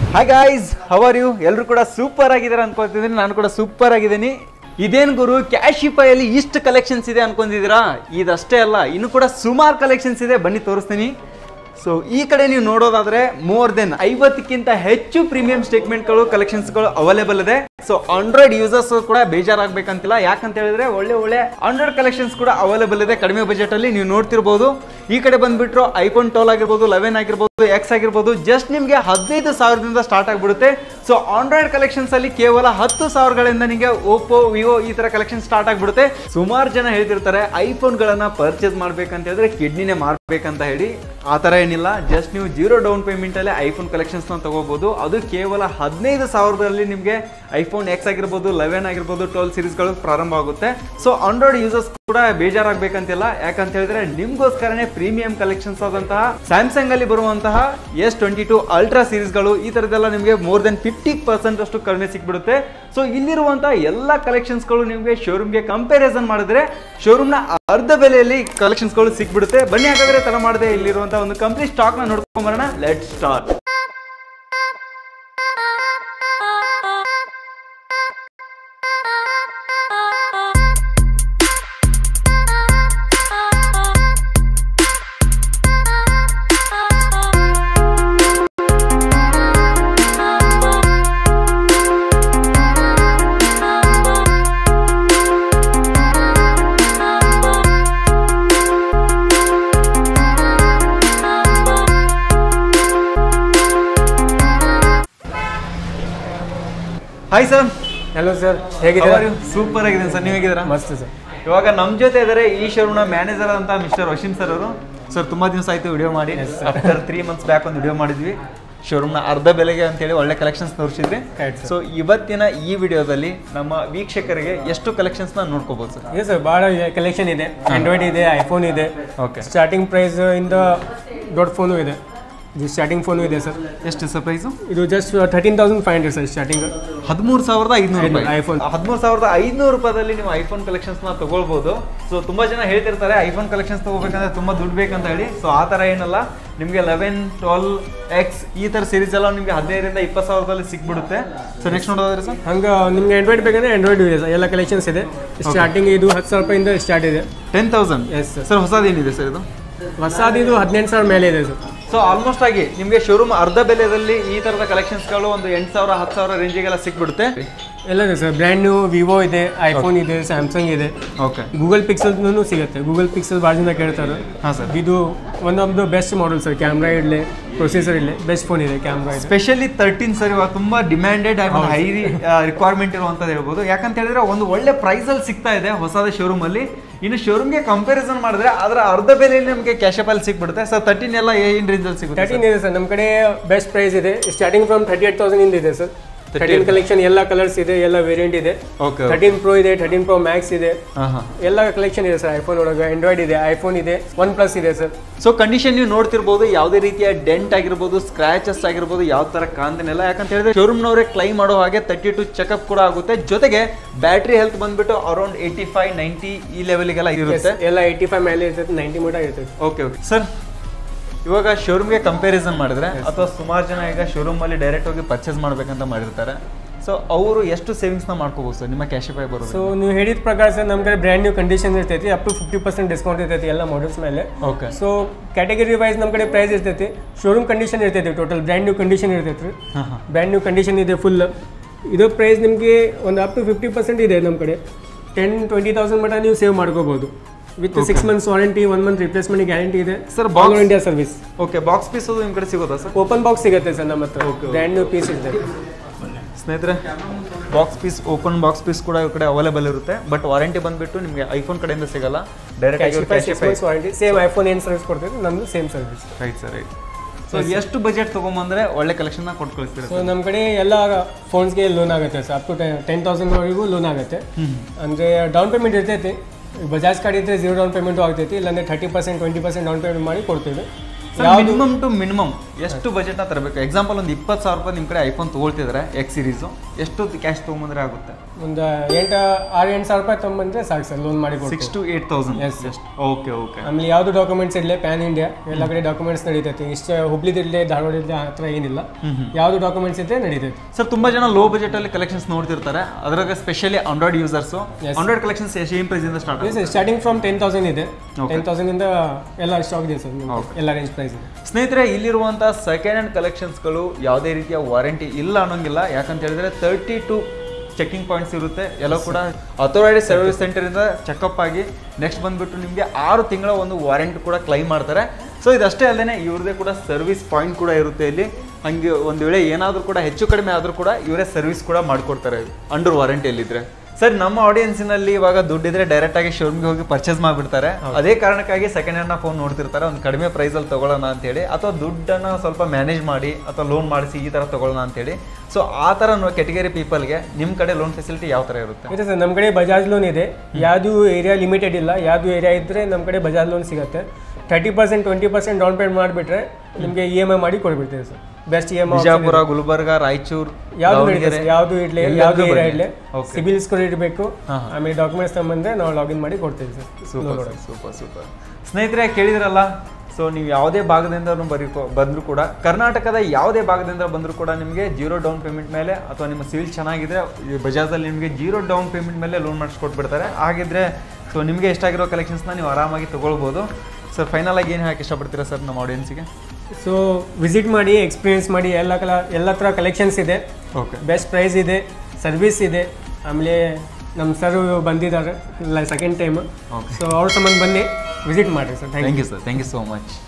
Hi guys how are you ಎಲ್ಲರೂ ಕೂಡ super ಆಗಿದ್ದಾರೆ ಅನ್ಕೊತಿದ್ದೀನಿ ನಾನು ಕೂಡ ಸೂಪರ್ ಆಗಿದ್ದೀನಿ ಇದೇನ್ ಗುರು ಕ್ಯಾಶಿಫೈಯಲ್ಲಿ ಇಷ್ಟು ಕಲೆಕ್ಷನ್ಸ್ ಇದೆ ಅನ್ಕೊಂಡಿದ್ದೀರಾ ಇದಷ್ಟೇ ಅಲ್ಲ ಇನ್ನು ಕೂಡ ಸುಮಾರು ಕಲೆಕ್ಷನ್ಸ್ ಇದೆ ಬನ್ನಿ ತೋರಿಸ್ತೀನಿ ಸೊ ಈ ಕಡೆ ನೀವು ನೋಡೋದಾದ್ರೆ ಮೋರ್ ದೆನ್ ಐವತ್ತಕ್ಕಿಂತ ಹೆಚ್ಚು ಪ್ರೀಮಿಯಂ ಸ್ಟೇಟ್ಮೆಂಟ್ಗಳು ಕಲೆಕ್ಷನ್ಸ್ಗಳು ಅವೈಲೇಬಲ್ ಇದೆ ಸೊ ಆಂಡ್ರಾಯ್ಡ್ ಯೂಸರ್ಸ್ ಕೂಡ ಬೇಜಾರಾಗಬೇಕಂತಿಲ್ಲ ಯಾಕಂತ ಹೇಳಿದ್ರೆ ಒಳ್ಳೆ ಒಳ್ಳೆ ಆಂಡ್ರಾಯ್ಡ್ ಕಲೆಕ್ಷನ್ಸ್ ಕೂಡ ಅವೈಲೇಬಲ್ ಇದೆ ಕಡಿಮೆ ಬಜೆಟ್ ಅಲ್ಲಿ ನೀವು ನೋಡ್ತಿರ್ಬೋದು ಈ ಕಡೆ ಬಂದ್ಬಿಟ್ರು ಐಫೋನ್ ಟ್ವೆಲ್ ಆಗಿರ್ಬೋದು ಲೆವೆನ್ ಆಗಿರ್ಬೋದು ಎಕ್ಸ್ ಆಗಿರ್ಬೋದು ಜಸ್ಟ್ ನಿಮಗೆ ಹದಿನೈದು ಸಾವಿರದಿಂದ ಸ್ಟಾರ್ಟ್ ಆಗಿಬಿಡುತ್ತೆ ಸೊ ಆಂಡ್ರಾಯ್ಡ್ ಕಲೆಕ್ಷನ್ಸ್ ಅಲ್ಲಿ ಕೇವಲ ಹತ್ತು ಸಾವಿರಗಳಿಂದ ನಿಮಗೆ ಓಪೋ ವಿವೋ ಈ ತರ ಕಲೆಕ್ಷನ್ ಸ್ಟಾರ್ಟ್ ಆಗಿಬಿಡುತ್ತೆ ಸುಮಾರು ಜನ ಹೇಳ್ತಿರ್ತಾರೆ ಐಫೋನ್ ಗಳನ್ನ ಪರ್ಚೇಸ್ ಮಾಡ್ಬೇಕಂತ ಹೇಳಿದ್ರೆ ಕಿಡ್ನಿನೇ ಮಾರ್ಬೇಕಂತ ಹೇಳಿ ಆ ತರ ಏನಿಲ್ಲ ಜಸ್ಟ್ ನೀವು ಜೀರೋ ಡೌನ್ ಪೇಮೆಂಟ್ ಅಲ್ಲಿ ಐಫೋನ್ ಕಲೆಕ್ಷನ್ಸ್ ನ ತಗೋಬಹುದು ಅದು ಕೇವಲ ಹದಿನೈದು ಸಾವಿರದಲ್ಲಿ ನಿಮಗೆ ಐಫೋನ್ ಎಕ್ಸ್ ಆಗಿರ್ಬೋದು ಲೆವೆನ್ ಆಗಿರ್ಬೋದು ಟ್ವೆಲ್ ಸೀರೀಸ್ಗಳು ಪ್ರಾರಂಭ ಆಗುತ್ತೆ ಸೊ ಆಂಡ್ರಾಯ್ಡ್ ಯೂಸರ್ಸ್ ಕೂಡ ಬೇಜಾರಾಗಬೇಕಂತಿಲ್ಲ ಯಾಕಂತ ಹೇಳಿದ್ರೆ ನಿಮ್ಗೋಸ್ಕರನೇ ಪ್ರೀಮಿಯಂ ಕಲೆಕ್ಷನ್ಸ್ ಆದಂತಹ ಸ್ಯಾಮ್ಸಂಗ್ ಅಲ್ಲಿ ಬರುವಂತಹ ಎಸ್ ಟ್ವೆಂಟಿ ಟು ಅಲ್ಟ್ರಾ ಸೀರೀಸ್ಗಳು ಈ ತರದೆಲ್ಲ ನಿಮಗೆ ಮೋರ್ ದೆನ್ ಫಿಫ್ಟಿ ಪರ್ಸೆಂಟ್ ಅಷ್ಟು ಕಡಿಮೆ ಸಿಕ್ಬಿಡುತ್ತೆ ಸೊ ಇಲ್ಲಿರುವಂತಹ ಎಲ್ಲ ಕಲೆಕ್ಷನ್ಸ್ಗಳು ನಿಮಗೆ ಶೋರೂಮ್ಗೆ ಕಂಪ್ಯಾರಿಸನ್ ಮಾಡಿದ್ರೆ ಶೋರೂಮ್ನ ಅರ್ಧ ಬೆಲೆಯಲ್ಲಿ ಕಲೆಕ್ಷನ್ಸ್ಗಳು ಸಿಕ್ಬಿಡುತ್ತೆ ಬನ್ನಿ ಹಾಗಾದ್ರೆ ತರ ಮಾಡದೆ ಇಲ್ಲಿರುವಂತಹ ಒಂದು ಕಂಪ್ಲೀಟ್ ಸ್ಟಾಕ್ ನ ನೋಡ್ಕೊಂಡ್ ಬರೋಣ let start hi sir hello sir ಹೇಗಿದ್ದೀರಾ ಸೂಪರ್ ಆಗಿದ್ದೀನಿ ಸರ್ ನೀವು ಹೇಗಿದ್ದೀರಾ ಮಸ್ತ್ ಸರ್ ಇವಾಗ ನಮ್ಮ ಜೊತೆ ಇದ್ದಾರೆ ಈ ಶೋರೂಮ್ನ ಮ್ಯಾನೇಜರ್ ಅಂತ ಮಿಸ್ಟರ್ ವಶೀಂ ಸರ್ ಅವರು ಸರ್ ತುಂಬಾ ದಿವಸ ಆಯ್ತು ವಿಡಿಯೋ ಮಾಡಿ ಆಫ್ಟರ್ ತ್ರೀ ಮಂತ್ಸ್ ಬ್ಯಾಕ್ ಒಂದು ವಿಡಿಯೋ ಮಾಡಿದ್ವಿ ಶೋರೂಮ್ನ ಅರ್ಧ ಬೆಲೆಗೆ ಅಂತೇಳಿ ಒಳ್ಳೆ ಕಲೆಕ್ಷನ್ಸ್ ತೋರಿಸಿದ್ರಿ Right, sir. ಸೊ ಇವತ್ತಿನ ಈ ವಿಡಿಯೋದಲ್ಲಿ ನಮ್ಮ ವೀಕ್ಷಕರಿಗೆ ಎಷ್ಟು ಕಲೆಕ್ಷನ್ಸ್ ನ ನೋಡ್ಕೋಬಹುದು ಸರ್ ಇದೆ ಸರ್ ಭಾಳ ಕಲೆಕ್ಷನ್ ಇದೆ ಆಂಡ್ರಾಯ್ಡ್ ಇದೆ ಐಫೋನ್ ಇದೆ ಓಕೆ ಸ್ಟಾರ್ಟಿಂಗ್ ಪ್ರೈಸ್ ಇಂದ ದೊಡ್ಡ ಫೋನು ಇದೆ ಇದು ಸ್ಟಾರ್ಟಿಂಗ್ ಫೋನು ಇದೆ ಸರ್ ಎಷ್ಟು ಸರ್ ಪ್ರೈಸು ಇದು just thirteen thousand five hundred sir starting ಹದಿಮೂರು ಸಾವಿರದ ಐದುನೂರು ರೂಪಾಯಿ iPhone. ಹದಿಮೂರು ಸಾವಿರದ ಐದುನೂರು ರೂಪಾಯಿದಲ್ಲಿ ನೀವು ಐಫೋನ್ ಕಲೆಕ್ಷನ್ಸ್ ನ ತಗೊಳ್ಬಹುದು ಸೊ ತುಂಬಾ ಜನ ಹೇಳ್ತಿರ್ತಾರೆ ಐಫೋನ್ ಕಲೆಕ್ಷನ್ಸ್ ತಗೋಬೇಕಂದ್ರೆ ತುಂಬಾ ದುಡ್ಡು ಬೇಕಂತ ಹೇಳಿ ಸೊ ಆ ತರ ಏನಲ್ಲ ನಿಮಗೆ ಲೆವೆನ್ ಟ್ವೆಲ್ ಎಕ್ಸ್ ಈ ತರ ಸೀರೀಸ್ ಎಲ್ಲ ನಿಮಗೆ ಹದಿನೈದರಿಂದ ಇಪ್ಪತ್ತು ಸಾವಿರದಲ್ಲಿ ಸಿಕ್ಬಿಡುತ್ತೆ ಸೊ ನೆಕ್ಸ್ಟ್ ನೋಡೋದ್ರೆ ಸರ್ ಹಂಗೆ ನಿಮ್ಗೆ ಆಂಡ್ರಾಯ್ಡ್ ಬೇಕಂದ್ರೆ ಆಂಡ್ರಾಯ್ಡ್ ಇದೆ ಸರ್ ಎಲ್ಲ ಕಲೆಕ್ಷನ್ಸ್ ಇದೆ ಸ್ಟಾರ್ಟಿಂಗ್ ಇದು ಹತ್ತು ಸಾವಿರ ರೂಪಾಯಿಂದ ಸ್ಟಾರ್ಟ್ ಇದೆ ten thousand yes sir sir ಹೊಸದೇನಿದೆ ಸರ್ ಇದು ಹೊಸದು ಇದು ಹದಿನೆಂಟು ಸಾವಿರ ಮೇಲೆ ಇದೆ ಸರ್ ಸೊ ಆಲ್ಮೋಸ್ಟ್ ಆಗಿ ನಿಮಗೆ ಶೋರೂಮ್ ಅರ್ಧ ಬೆಲೆಯಲ್ಲಿ ಈ ತರದ ಕಲೆಕ್ಷನ್ಸ್ಗಳು ಒಂದು ಎಂಟು ಸಾವಿರ ಹತ್ತು ಸಾವಿರ ರೇಂಜಿಗೆಲ್ಲ ಸಿಕ್ಬಿಡುತ್ತೆ ಎಲ್ಲ ಇದೆ ಸರ್ ಬ್ರ್ಯಾಂಡ್ ನ್ಯೂ ವಿವೋ ಇದೆ ಐಫೋನ್ ಇದೆ ಸ್ಯಾಮ್ಸಂಗ್ ಇದೆ ಓಕೆ ಗೂಗಲ್ ಪಿಕ್ಸೆಲ್ನೂ ಸಿಗುತ್ತೆ ಗೂಗಲ್ ಪಿಕ್ಸೆಲ್ ಭಾಳ ಜನ ಕೇಳ್ತಾರೆ ಹಾಂ ಸರ್ ಇದು one of the best model sir camera ಇರಲಿ ಪ್ರೊಸೆಸರ್ ಇರಲಿ ಬೆಸ್ಟ್ ಫೋನ್ ಇದೆ ಕ್ಯಾಮ್ರಾ ಇದೆ ಸ್ಪೆಷಲಿ ತರ್ಟೀನ್ ಸರ್ ಇವಾಗ ತುಂಬಾ ಡಿಮ್ಯಾಂಡೆಡ್ ಆಗಿ ಹೈ ರಿಕ್ವೈರ್ಮೆಂಟ್ ಇರುವಂತದ್ದು ಹೇಳ್ಬೋದು ಯಾಕಂತ ಹೇಳಿದ್ರೆ ಒಂದು ಒಳ್ಳೆ ಪ್ರೈಸ್ ಅಲ್ಲಿ ಸಿಗ್ತಾ ಇದೆ ಹೊಸದ ಶೋರೂಮ್ ಅಲ್ಲಿ ಇನ್ನು ಶೋರೂಮ್ಗೆ ಕಂಪ್ಯಾರಿಸನ್ ಮಾಡಿದ್ರೆ ಅದರ ಅರ್ಧ ಬೆಲೆಯಲ್ಲಿ ನಮಗೆ ಕ್ಯಾಶಪ್ ಅಲ್ಲಿ ಸಿಕ್ಬಿಡುತ್ತೆ ಸರ್ ತರ್ಟೀನ್ ಎಲ್ಲ ಏನ್ ರೇಂಜ್ ಅಲ್ಲಿ ಸಿಗುತ್ತೆ ತರ್ಟೀನ್ ಇದೆ ಸರ್ ನಮ್ಮ ಕಡೆ ಬೆಸ್ಟ್ ಪ್ರೈಸ್ ಇದೆ starting from thirty eight thousand ಇಂದ ಇದೆ ಸರ್ ತರ್ಟೀನ್ ಕಲೆಕ್ಷನ್ ಎಲ್ಲ ಕಲರ್ಸ್ ಇದೆ ಎಲ್ಲ ವೇರಿಯಂಟ್ ಇದೆ ಓಕೆ ಥರ್ಟೀನ್ ಪ್ರೋ ಇದೆ ಥರ್ಟೀನ್ ಪ್ರೋ ಮ್ಯಾಕ್ಸ್ ಇದೆ ಹಾಂ ಹಾಂ ಎಲ್ಲ ಕಲೆಕ್ಷನ್ ಇದೆ ಸರ್ ಐಫೋನ್ ಒಳಗೆ ಆಂಡ್ರಾಯ್ಡ್ ಇದೆ ಐಫೋನ್ ಇದೆ ಒನ್ ಪ್ಲಸ್ ಇದೆ ಸರ್ ಸೊ ಕಂಡೀಷನ್ ನೀವು ನೋಡ್ತಿರ್ಬೋದು ಯಾವುದೇ ರೀತಿಯ ಡೆಂಟ್ ಆಗಿರ್ಬೋದು ಸ್ಕ್ರಾಚಸ್ ಆಗಿರ್ಬೋದು ಯಾವ ತರ ಕಾಣ್ತಿನಿಲ್ಲ ಯಾಕಂತ ಹೇಳಿದ್ರೆ ಶೋರೂಮ್ನವರೇ ಕ್ಲೈಮ್ ಮಾಡೋ ಹಾಗೆ ತರ್ಟಿ ಟು ಚೆಕಪ್ ಕೂಡ ಆಗುತ್ತೆ ಜೊತೆಗೆ ಬ್ಯಾಟ್ರಿ ಹೆಲ್ತ್ ಬಂದ್ಬಿಟ್ಟು ಅರೌಂಡ್ ಏಯ್ಟಿ ಫೈವ್ ನೈಂಟಿ ಈ ಲೆವೆಲ್ಗೆಲ್ಲ ಇರುತ್ತೆ ಎಲ್ಲ ಏಯ್ಟಿ ಫೈವ್ ಮೇಲೆ ಇರ್ತೈತೆ ನೈಂಟಿ ಮೀಟರ್ ಇರ್ತೈತೆ ಓಕೆ ಓಕೆ ಸರ್ ಇವಾಗ ಶೋರೂಮ್ಗೆ ಕಂಪ್ಯಾರಿಸನ್ ಮಾಡಿದ್ರೆ ಅಥವಾ ಸುಮಾರು ಜನ ಈಗ ಶೋರೂಮ್ ಅಲ್ಲಿ ಡೈರೆಕ್ಟ್ ಹೋಗಿ ಪರ್ಚೇಸ್ ಮಾಡ್ಬೇಕಂತ ಮಾಡಿರ್ತಾರೆ ಸೊ ಅವರು ಎಷ್ಟು ಸೇವಿಂಗ್ಸ್ ನ ಮಾಡ್ಕೋಬಹುದು ಸರ್ ನಿಮ್ಮ ಕ್ಯಾಶಿಫೈ ಬರೋದು ಸೊ ನೀವು ಹೇಳಿದ ಪ್ರಕಾರ ಸರ್ ನಮ್ಮ ಕಡೆ ಬ್ರ್ಯಾಂಡ್ ನ್ಯೂ ಕಂಡೀಷನ್ ಇರ್ತೈತಿ up to fifty percent discount ಇರ್ತೈತಿ ಎಲ್ಲ ಮಾಡಲ್ಸ್ ಮೇಲೆ ಓಕೆ ಸೊ ಕ್ಯಾಟಗರಿ ವೈಸ್ ನಮ್ಮ ಕಡೆ ಪ್ರೈಸ್ ಇರ್ತೈತಿ ಶೋರೂಮ್ ಕಂಡೀಷನ್ ಇರ್ತೈತಿ ಟೋಟಲ್ ಬ್ರ್ಯಾಂಡ್ ನ್ಯೂ ಕಂಡೀಷನ್ ಇರ್ತೈತಿ ರೀ ಹಾಂ ಹಾಂ ಬ್ರ್ಯಾಂಡ್ ನ್ಯೂ ಕಂಡೀಷನ್ ಇದೆ ಫುಲ್ ಇದು ಪ್ರೈಸ್ ನಿಮಗೆ ಒಂದು ಅಪ್ ಟು ಫಿಫ್ಟಿ ಪರ್ಸೆಂಟ್ ಇದೆ ನಮ್ಮ ಕಡೆ ಟೆನ್ ಟ್ವೆಂಟಿ ತೌಸಂಡ್ ಮಟ್ಟ ನೀವು ಸೇವ್ ಮಾಡ್ಕೋಬೋದು with six months warranty one month replacement guarantee ಇದೆ Sir, all box- India service okay box piece ಅದು ನಿಮ್ಮ ಕಡೆ ಸಿಗೋದಾ ಸರ್ ಓಪನ್ ಬಾಕ್ಸ್ ಸಿಗುತ್ತೆ ಸರ್ ನಮ್ಮ ಹತ್ರ ಬ್ರ್ಯಾಂಡ್ ನ್ಯೂ ಪೀಸ್ ಇದೆ ಸ್ನೇಹಿತರೆ box piece open box piece ಕೂಡ ಈ ಕಡೆ ಅವೈಲೇಬಲ್ ಇರುತ್ತೆ ಬಟ್ ವಾರಂಟಿ ಬಂದ್ಬಿಟ್ಟು ನಿಮಗೆ ಐಫೋನ್ ಕಡೆಯಿಂದ ಸಿಗಲ್ಲ ಡೈರೆಕ್ಟ್ ಆಗಿ six months warranty same iPhone ಏನು ಸರ್ವಿಸ್ ಕೊಡ್ತೀವಿ ನಮ್ಮದು same service right sir right so ಎಷ್ಟು ಬಜೆಟ್ ತೊಗೊಂಬಂದ್ರೆ ಒಳ್ಳೆ ಕಲೆಕ್ಷನ್ ಕೊಟ್ಟು ಕಳಿಸ್ತೀರಾ ಸೊ ನಮ್ಮ ಕಡೆ ಎಲ್ಲ ಫೋನ್ಸ್ಗೆ ಲೋನ್ ಆಗುತ್ತೆ ಸರ್ ಅಪ್ ಟು ಟೆನ್ ತೌಸಂಡ್ವರೆಗೂ ಲೋನ್ ಆಗುತ್ತೆ ಅಂದರೆ ಡೌನ್ ಪೇಮೆಂಟ್ ಇರ್ತೈತಿ ಬಜಾಜ್ ಕಾರ್ಡ್ ಇದ್ದರೆ ಜೀರೋ ಡೌನ್ ಪೇಮೆಂಟು ಆಗ್ತೈತಿ ಇಲ್ಲಾಂದರೆ thirty percent twenty percent down payment ಮಾಡಿ ಕೊಡ್ತೀವಿ ಮಿನಿಮಮ್ ಟು ಮಿನಿಮಮ್ ಎಷ್ಟು ಬಜೆಟ್ನ ತರಬೇಕು ಎಕ್ಸಾಂಪಲ್ ಒಂದು ಇಪ್ಪತ್ತು ಸಾವಿರ ರೂಪಾಯಿ ನಿಮ್ಮ ಕಡೆ ಐಫೋನ್ ತೊಗೊಳ್ತಿದ್ರೆ ಎಕ್ಸ್ ಸೀರೀಸು ಎಷ್ಟು ಕ್ಯಾಶ್ ತೊಗೊಂಬಂದ್ರೆ ಆಗುತ್ತೆ ಒಂದು ಎಂಟು ಆರು ಎಂಟು ಸಾವಿರ ರೂಪಾಯಿ ತೊಗೊಂಬಂದ್ರೆ ಸಾಕು ಸರ್ ಲೋನ್ ಮಾಡಿ ಕೊಡ್ತೀವಿ six to eight thousand Yes. ಎಷ್ಟು ಓಕೆ ಓಕೆ ಆಮೇಲೆ ಯಾವುದು ಡಾಕ್ಯುಮೆಂಟ್ಸ್ ಇರಲಿ ಪ್ಯಾನ್ ಇಂಡಿಯಾ ಎಲ್ಲ ಕಡೆ ಡಾಕ್ಯುಮೆಂಟ್ಸ್ ನಡೀತೈತಿ ಇಷ್ಟು ಹುಬ್ಳಿದಿರಲಿ ಧಾರವಾಡ ಇರಲಿ ಆ ಥರ ಏನಿಲ್ಲ ಯಾವುದು ಡಾಕ್ಯುಮೆಂಟ್ಸ್ ಇದ್ದರೆ ನಡೀತೈತಿ ಸರ್ ತುಂಬಾ ಜನ ಲೋ ಬಜೆಟ್ ಅಲ್ಲಿ ಕಲೆಕ್ಷನ್ಸ್ ನೋಡ್ತಿರ್ತಾರೆ ಅದ್ರಾಗ specially Android users Yes. Android collections same price ಇಂದ start sir starting from ten thousand ಇದೆ Okay. ಟೆನ್ ತೌಸಂಡಿಂದ ಎಲ್ಲ ಸ್ಟಾಕ್ ಇದೆ ಸರ್ ಎಲ್ಲ ರೇಂಜ್ ಪ್ರೈಸ್ ಇದೆ ಸ್ನೇಹಿತರೆ ಇಲ್ಲಿರುವಂಥ ಸೆಕೆಂಡ್ ಹ್ಯಾಂಡ್ ಕಲೆಕ್ಷನ್ಸ್ಗಳು ಯಾವುದೇ ರೀತಿಯ ವಾರಂಟಿ ಇಲ್ಲ ಅನ್ನೋಂಗಿಲ್ಲ ಯಾಕಂತ ಹೇಳಿದ್ರೆ ತರ್ಟಿ ಟು ಚೆಕಿಂಗ್ ಪಾಯಿಂಟ್ಸ್ ಇರುತ್ತೆ ಎಲ್ಲ ಕೂಡ ಅಥೋರೈಡ್ ಸರ್ವಿಸ್ ಸೆಂಟರಿಂದ ಚೆಕಪ್ ಆಗಿ ನೆಕ್ಸ್ಟ್ ಬಂದ್ಬಿಟ್ಟು ನಿಮಗೆ ಆರು ತಿಂಗಳ ಒಂದು ವಾರಂಟಿ ಕೂಡ ಕ್ಲೈಮ್ ಮಾಡ್ತಾರೆ ಸೊ ಇದಷ್ಟೇ ಅಲ್ಲದೆ ಇವ್ರದ್ದೇ ಕೂಡ ಸರ್ವಿಸ್ ಪಾಯಿಂಟ್ ಕೂಡ ಇರುತ್ತೆ ಇಲ್ಲಿ ಹಂಗೆ ಒಂದು ವೇಳೆ ಏನಾದರೂ ಕೂಡ ಹೆಚ್ಚು ಕಡಿಮೆ ಆದರೂ ಕೂಡ ಇವರೇ ಸರ್ವಿಸ್ ಕೂಡ ಮಾಡಿಕೊಡ್ತಾರೆ ಅಂಡರ್ ವಾರಂಟಿಯಲ್ಲಿದ್ದರೆ ಸರ್ ನಮ್ಮ ಆಡಿಯನ್ಸಿನಲ್ಲಿ ಇವಾಗ ದುಡ್ಡಿದ್ರೆ ಡೈರೆಕ್ಟ್ ಆಗಿ ಶೋರೂಮ್ಗೆ ಹೋಗಿ ಪರ್ಚೇಸ್ ಮಾಡಿಬಿಡ್ತಾರೆ ಅದೇ ಕಾರಣಕ್ಕಾಗಿ ಸೆಕೆಂಡ್ ಹ್ಯಾಂಡ್ನ ಫೋನ್ ನೋಡ್ತಿರ್ತಾರೆ ಒಂದು ಕಡಿಮೆ ಪ್ರೈಸಲ್ಲಿ ತಗೊಳ್ಳೋಣ ಅಂತೇಳಿ ಅಥವಾ ದುಡ್ಡನ್ನು ಸ್ವಲ್ಪ ಮ್ಯಾನೇಜ್ ಮಾಡಿ ಅಥವಾ ಲೋನ್ ಮಾಡಿಸಿ ಈ ಥರ ತಗೊಳ್ಳೋಣ ಅಂತೇಳಿ ಸೊ ಆ ಥರ ಕೆಟಗರಿ ಪೀಪಲ್ಗೆ ನಿಮ್ಮ ಕಡೆ ಲೋನ್ ಫೆಸಿಲಿಟಿ ಯಾವ ಥರ ಇರುತ್ತೆ ಇದೆ ಸರ್ ನಮ್ಮ ಕಡೆ ಬಜಾಜ್ ಲೋನ್ ಇದೆ ಯಾವುದು ಏರಿಯಾ ಲಿಮಿಟೆಡ್ ಇಲ್ಲ ಯಾವುದು ಏರಿಯಾ ಇದ್ದರೆ ನಮ್ಮ ಕಡೆ ಬಜಾಜ್ ಲೋನ್ ಸಿಗುತ್ತೆ thirty percent twenty percent down payment ಮಾಡಿಬಿಟ್ರೆ ನಿಮಗೆ ಇ ಎಮ್ ಐ ಮಾಡಿ ಕೊಡ್ಬಿಡ್ತೀವಿ sir best E M I Bijapur Gulbarga Raichur ಯಾವುದು ನಡೀತೆ ಸರ್ ಯಾವುದು ಇಡ್ಲಿ ಯಾವುದು ಏರಿಯಾ ಇಡ್ಲಿ Okay. ಸಿಬಿಲ್ ಸ್ಕೋರ್ ಇರಬೇಕು ಹಾ, ಆಮೇಲೆ ಡಾಕ್ಯುಮೆಂಟ್ಸ್ ತಗೊಂಬಂದ್ರೆ ನಾವು ಲಾಗಿನ್ ಮಾಡಿ ಕೊಡ್ತೀವಿ ಸರ್ ಸೂಪರ್ ಸೂಪರ್ ಸೂಪರ್ ಸ್ನೇಹಿತರೆ ಕೇಳಿದ್ರಲ್ಲ ಸೊ ನೀವು ಯಾವುದೇ ಭಾಗದಿಂದ ಬರೀ ಬಂದರೂ ಕೂಡ ಕರ್ನಾಟಕದ ಯಾವುದೇ ಭಾಗದಿಂದ ಬಂದರೂ ಕೂಡ ನಿಮಗೆ ಜೀರೋ ಡೌನ್ ಪೇಮೆಂಟ್ ಮೇಲೆ ಅಥವಾ ನಿಮ್ಮ ಸಿವಿಲ್ ಚೆನ್ನಾಗಿದ್ರೆ ಈ ಬಜಾಜಲ್ಲಿ ನಿಮಗೆ ಜೀರೋ ಡೌನ್ ಪೇಮೆಂಟ್ ಮೇಲೆ ಲೋನ್ ಮಾಡಿಸ್ಕೊಟ್ಬಿಡ್ತಾರೆ ಹಾಗಿದ್ರೆ ಸೊ ನಿಮಗೆ ಎಷ್ಟಾಗಿರೋ ಕಲೆಕ್ಷನ್ಸ್ನ ನೀವು ಆರಾಮಾಗಿ ತೊಗೊಳ್ಬೋದು ಸರ್ ಫೈನಲ್ ಆಗಿ ಏನು ಹೇಳಕ್ಕೆ ಇಷ್ಟಪಡ್ತೀರಾ ಸರ್ ನಮ್ಮ ಆಡಿಯನ್ಸಿಗೆ ಸೊ ವಿಸಿಟ್ ಮಾಡಿ ಎಕ್ಸ್ಪೀರಿಯನ್ಸ್ ಮಾಡಿ ಎಲ್ಲ ಕಲ ಎಲ್ಲ ಥರ ಕಲೆಕ್ಷನ್ಸ್ ಇದೆ ಓಕೆ ಬೆಸ್ಟ್ ಪ್ರೈಸ್ ಇದೆ ಸರ್ವಿಸ್ ಇದೆ ಆಮೇಲೆ ನಮ್ಮ ಸರ್ ಬಂದಿದ್ದಾರೆ ಇಲ್ಲ ಸೆಕೆಂಡ್ ಟೈಮ್ Okay. ಸೊ ಅವ್ರ ಸಂಬಂಧ ಬನ್ನಿ ವಿಸಿಟ್ ಮಾಡಿರಿ sir thank you thank you sir thank you so much